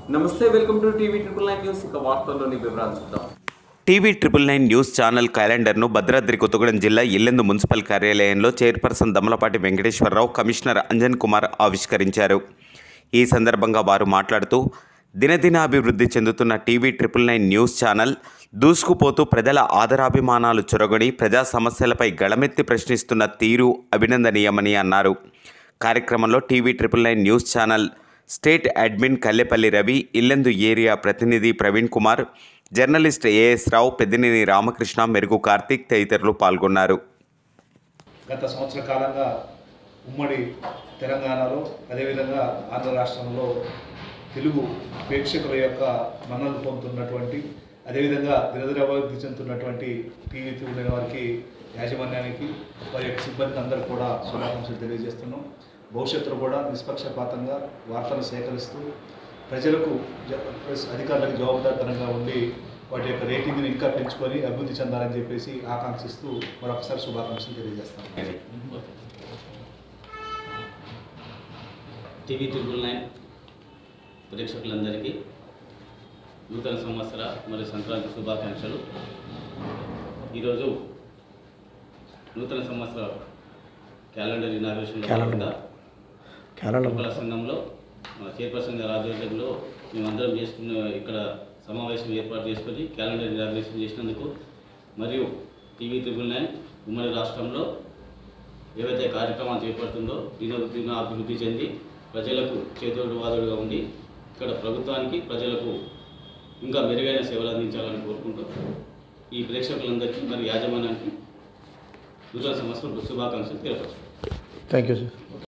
నమస్తే welcome to TV triple nine news ఇక వార్తల్లోని వివరాలు చూద్దాం TV triple nine news channel క్యాలెండర్ను భద్రాద్రి కొత్తగూడెం జిల్లా ఇల్లెందు మున్సిపల్ కార్యాలయంలో చైర్పర్సన్ దమలపాటి వెంకటేశ్వరరావు కమిషనర్ అంజన్ కుమార్ ఆవిష్కరించారు ఈ సందర్భంగా వారు మాట్లాడుతూ దినదినాభివృద్ధి చెందుతున్న TV triple nine news channel దూసుకుపోతూ ప్రజల ఆదరాభిమానాలు చొరగొని ప్రజా సమస్యలపై గళమెత్తి ప్రశ్నిస్తున్న తీరు అభినందనీయమని అన్నారు కార్యక్రమంలో TV triple nine news channel state admin Kallepalli Ravi Yellandu area ప్రతినిధి ప్రవీణ్ కుమార్ జర్నలిస్ట్ ఏఎస్ రావు పెద్దినేని రామకృష్ణ మెరుగు కార్తీక్ తదితరులు పాల్గొన్నారు గత సంవత్సర కాలంగా ఉమ్మడి తెలంగాణలో అదేవిధంగా ఆంధ్ర రాష్ట్రంలో తెలుగు ప్రేక్షకుల యొక్క మన్నలు పొందుతున్నటువంటి అదేవిధంగా దినదిన అభివృద్ధి చెందుతున్నటువంటి టీవీ చూడని వారికి యాజమాన్యానికి వారి యొక్క సిబ్బంది అందరూ కూడా శుభాకాంక్షలు తెలియజేస్తున్నాం భవిష్యత్తులో కూడా నిష్పక్షపాతంగా వార్తలు సేకరిస్తూ ప్రజలకు జ- ప్లస్ అధికారులకు జవాబుదారితనంగా ఉండి వాటి యొక్క రేటింగ్ని ఇంకా పెంచుకొని అభివృద్ధి చెందాలని చెప్పేసి ఆకాంక్షిస్తూ మరొకసారి శుభాకాంక్షలు తెలియజేస్తాను టీవీ ట్రిపుల్ నైన్ ప్రేక్షకులందరికీ నూతన సంవత్సర మరియు సంక్రాంతి శుభాకాంక్షలు ఈరోజు నూతన సంవత్సర క్యాలెండర్ ఇనాగ్రేషన్ భాగంగా కుక్కల సంఘంలో మా చైర్పర్సన్ గారి ఆధ్వర్యంలో మేమందరం చేసుకున్న ఇక్కడ సమావేశం ఏర్పాటు చేసుకొని క్యాలెండర్ ఇనాగ్రేషన్ చేసినందుకు మరియు టీవీ ట్రిపుల్ నైన్ ఉమ్మడి రాష్ట్రంలో ఏవైతే కార్యక్రమాలు చేపడుతుందో దినదిన అభివృద్ధి చెంది ప్రజలకు చేదోడు వాదోడుగా ఉండి ఇక్కడ ప్రభుత్వానికి ప్రజలకు ఇంకా మెరుగైన సేవలు అందించాలని కోరుకుంటూ ఈ ప్రేక్షకులందరికీ మరి యాజమాన్యానికి నూతన సంవత్సరం శుభాకాంక్షలు తెలియపరచుకుంటాం థ్యాంక్ యూ సార్